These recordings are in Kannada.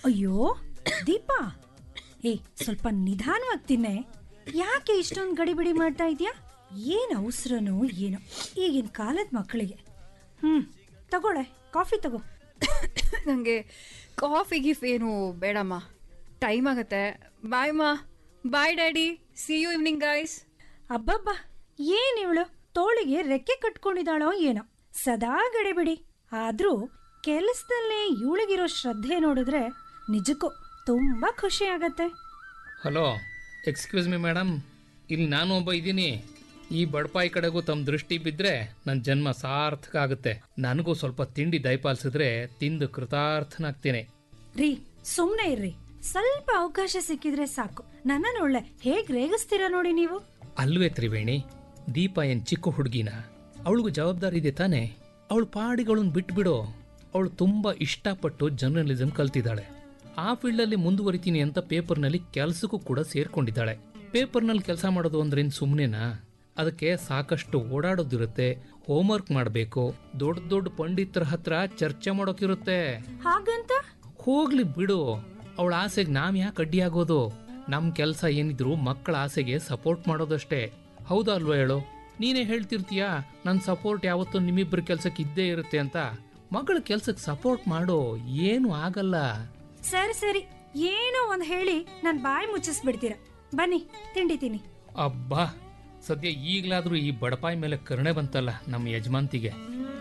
ಅಯ್ಯೋ ದೀಪಾ ಏ ಸ್ವಲ್ಪ ನಿಧಾನವಾಗಿ ತಿನ್ನೆ ಯಾಕೆ ಇಷ್ಟೊಂದು ಗಡಿಬಿಡಿ ಮಾಡ್ತಾ ಇದೀಯಾ ಏನ್ ಅವಸರನೋ ಏನೋ ಈಗಿನ ಕಾಲದ ಮಕ್ಕಳಿಗೆ ಹ್ಮ್ ತಗೊಳ್ಳೆ ಕಾಫಿ ತಗೋ ನನಗೆ ಕಾಫಿ ಗಿಫ್ ಏನು ಬೇಡಮ್ಮ ಟೈಮ್ ಆಗತ್ತೆ ಬಾಯ್ ಮಾ bye daddy see you evening guys ಅಬ್ಬಬ್ಬ ಏನ್ ಇವಳು ತೋಳಿಗೆ ರೆಕ್ಕೆ ಕಟ್ಕೊಂಡಿದ್ದಾಳೋ ಏನೋ ಸದಾ ಗಡಿಬಿಡಿ ಆದ್ರೂ ಕೆಲಸದಲ್ಲೇ ಇವಳಿಗಿರೋ ಶ್ರದ್ಧೆ ನೋಡಿದ್ರೆ ನಿಜಕ್ಕೂ ತುಂಬಾ ಖುಷಿ ಆಗತ್ತೆ ಹಲೋ ಎಕ್ಸ್ಕ್ಯೂಸ್ ಮಿ ಮೇಡಮ್ ಇಲ್ಲಿ ನಾನು ಒಬ್ಬ ಇದ್ದೀನಿ ಈ ಬಡಪಾಯಿ ಕಡೆಗೂ ತಮ್ಮ ದೃಷ್ಟಿ ಬಿದ್ದರೆ ನನ್ನ ಜನ್ಮ ಸಾರ್ಥಕ ಆಗುತ್ತೆ ನನಗೂ ಸ್ವಲ್ಪ ತಿಂಡಿ ದಯಪಾಲಿಸಿದ್ರೆ ತಿಂದು ಕೃತಾರ್ಥನಾಗ್ತೀನಿ ರೀ ಸುಮ್ನೆ ಇರ್ರಿ ಸ್ವಲ್ಪ ಅವಕಾಶ ಸಿಕ್ಕಿದ್ರೆ ಸಾಕು ನನ್ನನ್ನು ಒಳ್ಳೆ ಹೇಗ್ ರೇಗಿಸ್ತೀರಾ ನೋಡಿ ನೀವು ಅಲ್ವೇ ತ್ರಿವೇಣಿ ದೀಪ ಏನ್ ಚಿಕ್ಕ ಹುಡುಗಿನ ಅವಳಿಗೂ ಜವಾಬ್ದಾರಿ ಇದೆ ತಾನೇ ಅವಳು ಪಾಡಿಗಳನ್ನ ಬಿಟ್ಬಿಡು ಅವಳು ತುಂಬಾ ಇಷ್ಟಪಟ್ಟು ಜರ್ನಲಿಸಂ ಕಲ್ತಿದ್ದಾಳೆ ಆ ಫೀಲ್ಡಲ್ಲಿ ಮುಂದುವರಿತೀನಿ ಅಂತ ಪೇಪರ್ನಲ್ಲಿ ಕೆಲಸಕ್ಕೂ ಕೂಡ ಸೇರ್ಕೊಂಡಿದ್ದಾಳೆ ಪೇಪರ್ನಲ್ಲಿ ಕೆಲಸ ಮಾಡೋದು ಅಂದ್ರೇನು ಸುಮ್ಮನೆನಾ ಅದಕ್ಕೆ ಸಾಕಷ್ಟು ಓಡಾಡೋದಿರುತ್ತೆ ಹೋಮ್ವರ್ಕ್ ಮಾಡಬೇಕು ದೊಡ್ಡ ದೊಡ್ಡ ಪಂಡಿತರ ಹತ್ರ ಚರ್ಚೆ ಮಾಡೋಕಿರುತ್ತೆ ಹಾಗಂತ ಹೋಗ್ಲಿ ಬಿಡು ಅವಳ ಆಸೆಗೆ ನಾವ್ ಯಾಕೆ ಅಡ್ಡಿಯಾಗೋದು ನಮ್ ಕೆಲ್ಸ ಏನಿದ್ರು ಮಕ್ಕಳ ಆಸೆಗೆ ಸಪೋರ್ಟ್ ಮಾಡೋದಷ್ಟೇ ಹೌದಾ ಅಲ್ವಾ ಹೇಳು ನೀನೇ ಹೇಳ್ತಿರ್ತೀಯಾ ನನ್ ಸಪೋರ್ಟ್ ಯಾವತ್ತೂ ನಿಮ್ಮಿಬ್ಬರ ಕೆಲ್ಸಕ್ಕೆ ಇದ್ದೇ ಇರುತ್ತೆ ಅಂತ ಮಗಳ ಕೆಲ್ಸಕ್ಕೆ ಸಪೋರ್ಟ್ ಮಾಡು ಏನು ಆಗಲ್ಲ ಸರಿ ಸರಿ ಏನೋ ಒಂದ್ ಹೇಳಿ ನನ್ ಬಾಯಿ ಮುಚ್ಚಿಸ್ಬಿಡ್ತೀರ ಬನ್ನಿ ತಿಂಡಿ ತಿನ್ನಿ ಅಬ್ಬಾ ಸದ್ಯ ಈಗ್ಲಾದ್ರೂ ಈ ಬಡಪಾಯಿ ಮೇಲೆ ಕರುಣೆ ಬಂತಲ್ಲ ನಮ್ಮ ಯಜಮಾನ್ತಿಗೆ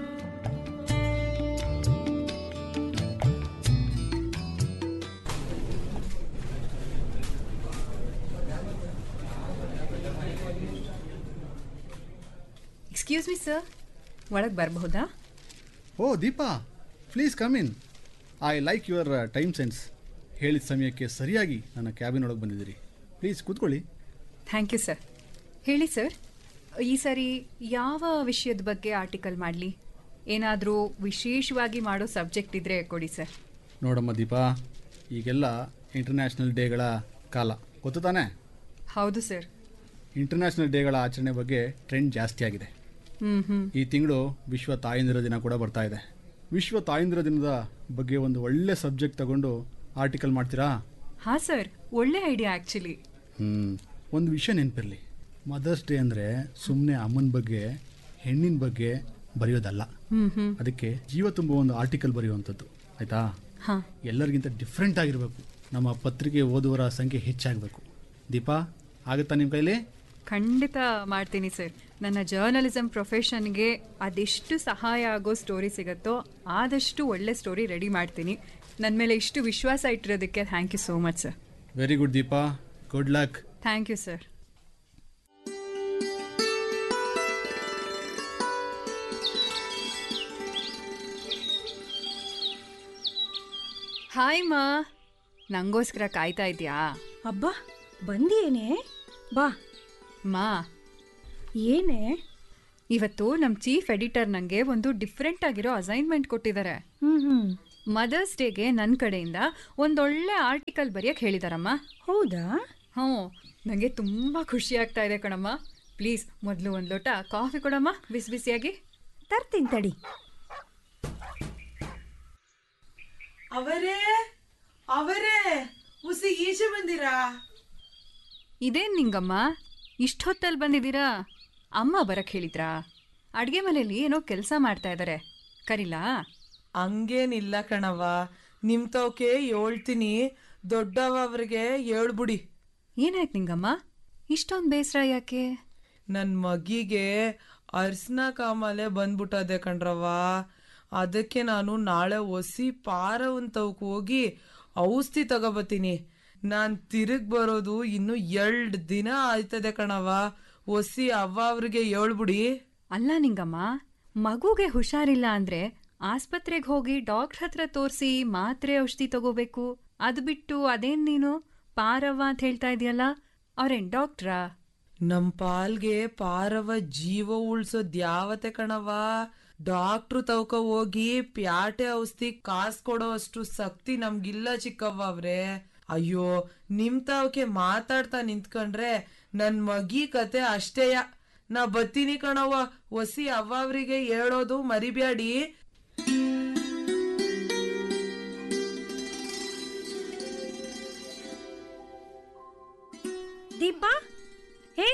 ಎಕ್ಸ್ಕ್ಯೂಸ್ ಮಿ ಸರ್ ಒಳಗೆ ಬರಬಹುದಾ ಓ Deepa please come in I like your time sense ಹೇಳಿದ ಸಮಯಕ್ಕೆ ಸರಿಯಾಗಿ ನನ್ನ ಕ್ಯಾಬಿನ್ ಒಳಗೆ ಬಂದಿದ್ದೀರಿ ಪ್ಲೀಸ್ ಕೂತ್ಕೊಳ್ಳಿ ಥ್ಯಾಂಕ್ ಯು ಸರ್ ಹೇಳಿ ಸರ್ ಈ ಸರಿ ಯಾವ ವಿಷಯದ ಬಗ್ಗೆ ಆರ್ಟಿಕಲ್ ಮಾಡಲಿ ಏನಾದರೂ ವಿಶೇಷವಾಗಿ ಮಾಡೋ ಸಬ್ಜೆಕ್ಟ್ ಇದ್ರೆ ಕೊಡಿ ಸರ್ ನೋಡಮ್ಮ ದೀಪಾ ಈಗೆಲ್ಲ ಇಂಟರ್ನ್ಯಾಷನಲ್ ಡೇಗಳ ಕಾಲ ಗೊತ್ತು ತಾನೇ ಹೌದು ಸರ್ ಇಂಟರ್ನ್ಯಾಷನಲ್ ಡೇಗಳ ಆಚರಣೆ ಬಗ್ಗೆ ಟ್ರೆಂಡ್ ಜಾಸ್ತಿ ಆಗಿದೆ ಹ್ಞೂ ಹ್ಞೂ ಈ ತಿಂಗಳು ವಿಶ್ವ ತಾಯಂದಿರ ದಿನ ಕೂಡ ಬರ್ತಾ ಇದೆ ವಿಶ್ವ ತಾಯಂದಿರ ದಿನದ ಬಗ್ಗೆ ಒಂದು ಒಳ್ಳೆ ಸಬ್ಜೆಕ್ಟ್ ತಗೊಂಡು ಆರ್ಟಿಕಲ್ ಮಾಡ್ತೀರಾ ಹಾಂ ಸರ್ ಒಳ್ಳೆ ಐಡಿಯಾ ಆ್ಯಕ್ಚುಲಿ ಹ್ಞೂ ಒಂದು ವಿಷಯ ನೆನಪಿರಲಿ ಮದರ್ಸ್ ಡೇ ಅಂದರೆ ಸುಮ್ಮನೆ ಅಮ್ಮನ ಬಗ್ಗೆ ಹೆಣ್ಣಿನ ಬಗ್ಗೆ ಬರೆಯೋದಲ್ಲ ಹ್ಞೂ ಹ್ಞೂ ಅದಕ್ಕೆ ಜೀವ ತುಂಬ ಒಂದು ಆರ್ಟಿಕಲ್ ಬರೆಯುವಂಥದ್ದು ಆಯಿತಾ ಹಾಂ ಎಲ್ಲರಿಗಿಂತ ಡಿಫ್ರೆಂಟ್ ಆಗಿರಬೇಕು ನಮ್ಮ ಪತ್ರಿಕೆ ಓದುವರ ಸಂಖ್ಯೆ ಹೆಚ್ಚಾಗಬೇಕು ದೀಪಾ ಆಗುತ್ತಾ ನಿಮ್ಮ ಕೈಲಿ ಖಂಡಿತ ಮಾಡ್ತೀನಿ ಸರ್ ನನ್ನ ಜರ್ನಲಿಸಮ್ ಪ್ರೊಫೆಷನ್ಗೆ ಅದೆಷ್ಟು ಸಹಾಯ ಆಗೋ ಸ್ಟೋರಿ ಸಿಗುತ್ತೋ ಆದಷ್ಟು ಒಳ್ಳೆ ಸ್ಟೋರಿ ರೆಡಿ ಮಾಡ್ತೀನಿ ನನ್ನ ಮೇಲೆ ಇಷ್ಟು ವಿಶ್ವಾಸ ಇಟ್ಟಿರೋದಕ್ಕೆ thank you so much sir very good Deepa good luck thank you sir hi ಮಾ ನಂಗೋಸ್ಕರ ಕಾಯ್ತಾ ಇದೆಯಾ ಅಬ್ಬಾ ಬಂದಿಯೇನೆ ಬಾ ಮಾ ಏನೇ ಇವತ್ತು ನಮ್ಮ ಚೀಫ್ ಎಡಿಟರ್ ನನಗೆ ಒಂದು ಡಿಫ್ರೆಂಟ್ ಆಗಿರೋ ಅಸೈನ್ಮೆಂಟ್ ಕೊಟ್ಟಿದ್ದಾರೆ ಹ್ಮ್ ಹ್ಮ್ ಮದರ್ಸ್ ಡೇಗೆ ನನ್ನ ಕಡೆಯಿಂದ ಒಂದೊಳ್ಳೆ ಆರ್ಟಿಕಲ್ ಬರೆಯಕ್ಕೆ ಹೇಳಿದಾರಮ್ಮ ಹೌದಾ ಹ್ಞೂ ನನಗೆ ತುಂಬ ಖುಷಿ ಆಗ್ತಾ ಇದೆ ಕಣಮ್ಮ ಪ್ಲೀಸ್ ಮೊದಲು ಒಂದು ಲೋಟ ಕಾಫಿ ಕೊಡಮ್ಮ ಬಿಸಿ ಬಿಸಿಯಾಗಿ ತರ್ತೀನಿ ತಡಿ ಅವರೇ ಅವರೇ ಉಸಿ ಈಚೆ ಬಂದಿರಾ ಇದೇನು ನಿಂಗಮ್ಮ ಇಷ್ಟೊತ್ತಲ್ಲಿ ಬಂದಿದ್ದೀರಾ ಅಮ್ಮ ಬರಕ್ಕೆ ಹೇಳಿದ್ರಾ ಅಡುಗೆ ಮನೆಯಲ್ಲಿ ಏನೋ ಕೆಲಸ ಮಾಡ್ತಾ ಇದ್ದಾರೆ ಕರಿಲಾ ಹಂಗೇನಿಲ್ಲ ಕಣವ ನಿಮ್ ತವಕೆ ಹೇಳ್ತೀನಿ ದೊಡ್ಡವ ಅವ್ರಿಗೆ ಹೇಳ್ಬಿಡಿ ಏನಾಯ್ತು ನಿಂಗಮ್ಮ ಇಷ್ಟೊಂದು ಬೇಸರ ಯಾಕೆ ನನ್ ಮಗಿಗೆ ಅರ್ಸ್ನ ಕಾಮಾಲೆ ಬಂದ್ಬಿಟ್ಟದೆ ಕಣ್ರವ ಅದಕ್ಕೆ ನಾನು ನಾಳೆ ಒಸಿ ಪಾರವಂತವಕ್ ಹೋಗಿ ಔಷಧಿ ತಗೋಬತ್ತೀನಿ ನಾನ್ ತಿರುಗ್ ಬರೋದು ಇನ್ನು ಎರಡ್ ದಿನ ಆಯ್ತದೆ ಕಣವ ಒಸಿ ಅವ್ವ ಅವ್ರಿಗೆ ಹೇಳ್ಬಿಡಿ ಅಲ್ಲ ನಿಂಗಮ್ಮ ಮಗುಗೆ ಹುಷಾರಿಲ್ಲ ಅಂದ್ರೆ ಆಸ್ಪತ್ರೆಗೆ ಹೋಗಿ ಡಾಕ್ಟರ್ ಹತ್ರ ತೋರಿಸಿ ಮಾತ್ರೆ ಔಷಧಿ ತಗೋಬೇಕು ಅದು ಬಿಟ್ಟು ಅದೇನ್ ನೀನು ಪಾರವ್ವ ಅಂತ ಹೇಳ್ತಾ ಇದೆಯಲ್ಲ ಅವ್ರೇನ್ ಡಾಕ್ಟ್ರಾ ನಮ್ ಪಾಲ್ಗೆ ಪಾರವ ಜೀವ ಉಳ್ಸೋದ್ ಯಾವತ್ತೆ ಕಣವ ಡಾಕ್ಟ್ರು ತವಕ ಹೋಗಿ ಪ್ಯಾಟೆ ಔಷಧಿ ಕಾಸ್ ಕೊಡೋ ಅಷ್ಟು ಶಕ್ತಿ ನಮ್ಗಿಲ್ಲ ಚಿಕ್ಕವ್ವ ಅವ್ರೆ ಅಯ್ಯೋ ನಿಮ್ ತಾವಕ್ಕೆ ಮಾತಾಡ್ತಾ ನಿಂತ್ಕೊಂಡ್ರೆ ನನ್ ಮಗಿ ಕತೆ ಅಷ್ಟೇಯ ನಾ ಬತ್ತೀನಿ ಕಣವ್ವ ಒಸಿ ಅವ್ವ ಅವ್ರಿಗೆ ಹೇಳೋದು ಮರಿಬ್ಯಾಡಿ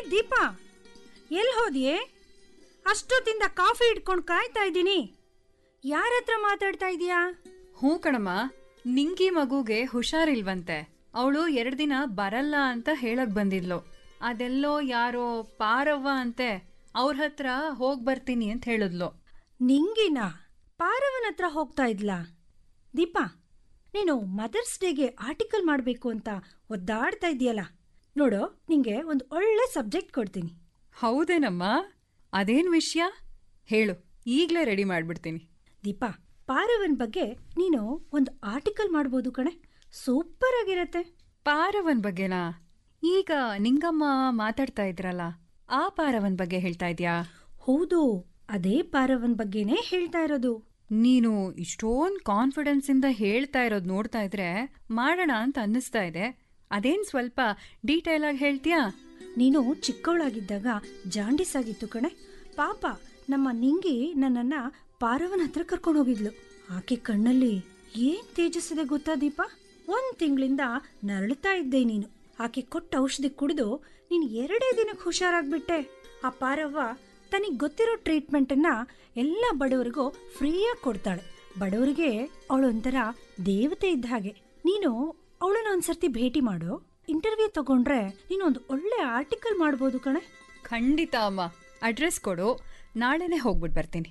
ದೀಪಾ ಎಲ್ಲಿ ಹೋದ್ಯೆ ಅಷ್ಟೊತ್ತಿಂದ ಕಾಫಿ ಇಟ್ಕೊಂಡು ಕಾಯ್ತಾ ಇದ್ದೀನಿ ಯಾರ ಹತ್ರ ಮಾತಾಡ್ತಾ ಇದೀಯಾ ಹ್ಞೂ ಕಣಮ್ಮ ನಿಂಗಿ ಮಗುಗೆ ಹುಷಾರಿಲ್ವಂತೆ ಅವಳು ಎರಡು ದಿನ ಬರಲ್ಲ ಅಂತ ಹೇಳಕ್ ಬಂದಿದ್ಲು ಅದೆಲ್ಲೋ ಯಾರೋ ಪಾರವ್ವ ಅಂತೆ ಅವ್ರ ಹತ್ರ ಹೋಗ್ ಬರ್ತೀನಿ ಅಂತ ಹೇಳಿದ್ಲು ನಿಂಗಿನ ಪಾರವನ ಹತ್ರ ಹೋಗ್ತಾ ಇದ್ಲಾ ದೀಪಾ ನೀನು ಮದರ್ಸ್ ಡೇಗೆ ಆರ್ಟಿಕಲ್ ಮಾಡಬೇಕು ಅಂತ ಒದ್ದಾಡ್ತಾ ಇದೆಯಲ್ಲ ನೋಡು ನಿಂಗೆ ಒಂದು ಒಳ್ಳೆ ಸಬ್ಜೆಕ್ಟ್ ಕೊಡ್ತೀನಿ ಹೌದೇನಮ್ಮ ಅದೇನ್ ವಿಷಯ ಹೇಳು ಈಗ್ಲೇ ರೆಡಿ ಮಾಡ್ಬಿಡ್ತೀನಿ ದೀಪಾ ಪಾರವನ್ ಬಗ್ಗೆ ನೀನು ಒಂದು ಆರ್ಟಿಕಲ್ ಮಾಡ್ಬೋದು ಕಣೆ ಸೂಪರ್ ಆಗಿರತ್ತೆ ಪಾರವನ್ ಬಗ್ಗೆನಾ ಈಗ ನಿಂಗಮ್ಮ ಮಾತಾಡ್ತಾ ಇದ್ರಲ್ಲ ಆ ಪಾರವನ್ ಬಗ್ಗೆ ಹೇಳ್ತಾ ಇದ್ಯಾ ಹೌದು ಅದೇ ಪಾರವನ್ ಬಗ್ಗೆನೇ ಹೇಳ್ತಾ ಇರೋದು ನೀನು ಇಷ್ಟೊಂದು ಕಾನ್ಫಿಡೆನ್ಸ್ ಇಂದ ಹೇಳ್ತಾ ಇರೋದು ನೋಡ್ತಾ ಇದ್ರೆ ಮಾಡೋಣ ಅಂತ ಅನ್ನಿಸ್ತಾ ಇದೆ ಅದೇನ್ ಸ್ವಲ್ಪ ಡೀಟೇಲ್ ಆಗಿ ಹೇಳ್ತೀಯಾ ನೀನು ಚಿಕ್ಕವಳಾಗಿದ್ದಾಗ ಜಾಂಡಿಸ್ ಆಗಿತ್ತು ಕಣೆ ಪಾಪ ನಮ್ಮ ನಿಂಗಿ ನನ್ನನ್ನ ಪಾರವನ ಹತ್ರ ಕರ್ಕೊಂಡು ಹೋಗಿದ್ಲು ಆಕೆ ಕಣ್ಣಲ್ಲಿ ಏನ್ ತೇಜಸ್ಸಿದೆ ಗೊತ್ತಾ ದೀಪ ಒಂದ್ ತಿಂಗಳಿಂದ ನರಳುತ್ತಾ ಇದ್ದೆ ನೀನು ಆಕೆ ಕೊಟ್ಟ ಔಷಧಿ ಕುಡಿದು ನೀನ್ ಎರಡೇ ದಿನಕ್ಕೆ ಹುಷಾರಾಗ್ಬಿಟ್ಟೆ ಆ ಪಾರವ್ವ ತನಿಗ್ ಗೊತ್ತಿರೋ ಟ್ರೀಟ್ಮೆಂಟ್ ಅನ್ನ ಎಲ್ಲ ಬಡವರಿಗೂ ಫ್ರೀಯಾಗಿ ಕೊಡ್ತಾಳೆ ಬಡವರಿಗೆ ಅವಳೊಂಥರ ದೇವತೆ ಇದ್ದ ಹಾಗೆ ನೀನು ಅವಳನ್ನ ಒಂದ್ಸರ್ತಿ ಭೇಟಿ ಮಾಡು ಇಂಟರ್ವ್ಯೂ ತಗೊಂಡ್ರೆ ನೀನು ಒಂದು ಒಳ್ಳೆ ಆರ್ಟಿಕಲ್ ಮಾಡ್ಬೋದು ಕಣೆ ಖಂಡಿತ ಅಮ್ಮ ಅಡ್ರೆಸ್ ಕೊಡು ನಾಳೆನೆ ಹೋಗ್ಬಿಟ್ಟು ಬರ್ತೀನಿ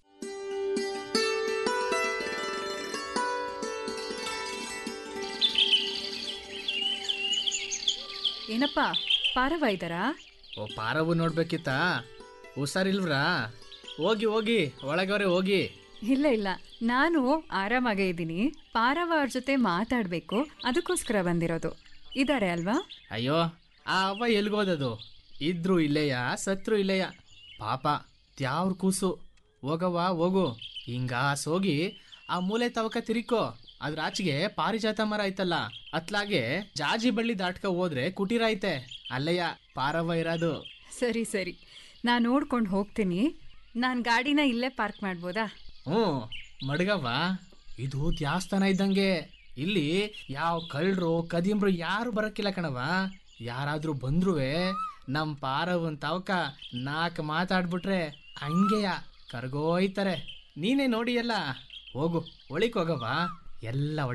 ಏನಪ್ಪ ಪಾರವ ಇದ್ದಾರಾ ಓ ಪಾರವು ನೋಡ್ಬೇಕಿತ್ತಾ ಹುಷಾರಿಲ್ವ್ರಾ ಹೋಗಿ ಹೋಗಿ ಒಳಗವ್ರೆ ಹೋಗಿ ಇಲ್ಲ ಇಲ್ಲ ನಾನು ಆರಾಮಾಗೇ ಇದ್ದೀನಿ ಪಾರವ ಅವ್ರ ಜೊತೆ ಮಾತಾಡಬೇಕು ಅದಕ್ಕೋಸ್ಕರ ಬಂದಿರೋದು ಇದ್ದಾರೆ ಅಲ್ವಾ ಅಯ್ಯೋ ಆ ಅವ್ವ ಎಲ್ಗೋದದು ಇದ್ರು ಇಲ್ಲೆಯ ಸತ್ರು ಇಲ್ಲೆಯ ಪಾಪ ತ್ಯಾವ್ರ ಕೂಸು ಹೋಗವ್ವ ಹೋಗು ಹಿಂಗ ಹೋಗಿ ಆ ಮೂಲೆ ತವಕ ತಿರಿಕೋ ಅದ್ರ ಆಚೆಗೆ ಪಾರಿಜಾತ ಮರ ಐತಲ್ಲ ಅತ್ಲಾಗೆ ಜಾಜಿ ಬಳ್ಳಿ ದಾಟ್ಕ ಹೋದ್ರೆ ಕುಟೀರ ಐತೆ ಅಲ್ಲಯ್ಯ ಪಾರವ್ವ ಇರೋದು ಸರಿ ಸರಿ ನಾನು ನೋಡ್ಕೊಂಡು ಹೋಗ್ತೀನಿ ನಾನು ಗಾಡಿನ ಇಲ್ಲೇ ಪಾರ್ಕ್ ಮಾಡ್ಬೋದಾ ಹ್ಞೂ ಮಡ್ಗವ್ವ ಇದು ದ್ಯಾಸ್ಥಾನ ಇದ್ದಂಗೆ ಇಲ್ಲಿ ಯಾವ ಕಳ್ಳರು ಕದಿಮ್ರು ಯಾರು ಬರಕ್ಕಿಲ್ಲ ಕಣವ ಯಾರಾದ್ರೂ ಬಂದ್ರುವೆ ನಮ್ ಪಾರವನ್ ತಾವಕ ನಾಲ್ಕು ಮಾತಾಡ್ಬಿಟ್ರೆ ಹಂಗೆಯ ಕರ್ಗೋಯ್ತಾರೆ ನೀನೇ ನೋಡಿ ಎಲ್ಲ ಹೋಗು ಒಳಿಕ್ ಹೋಗವ್ವ ಎಲ್ಲ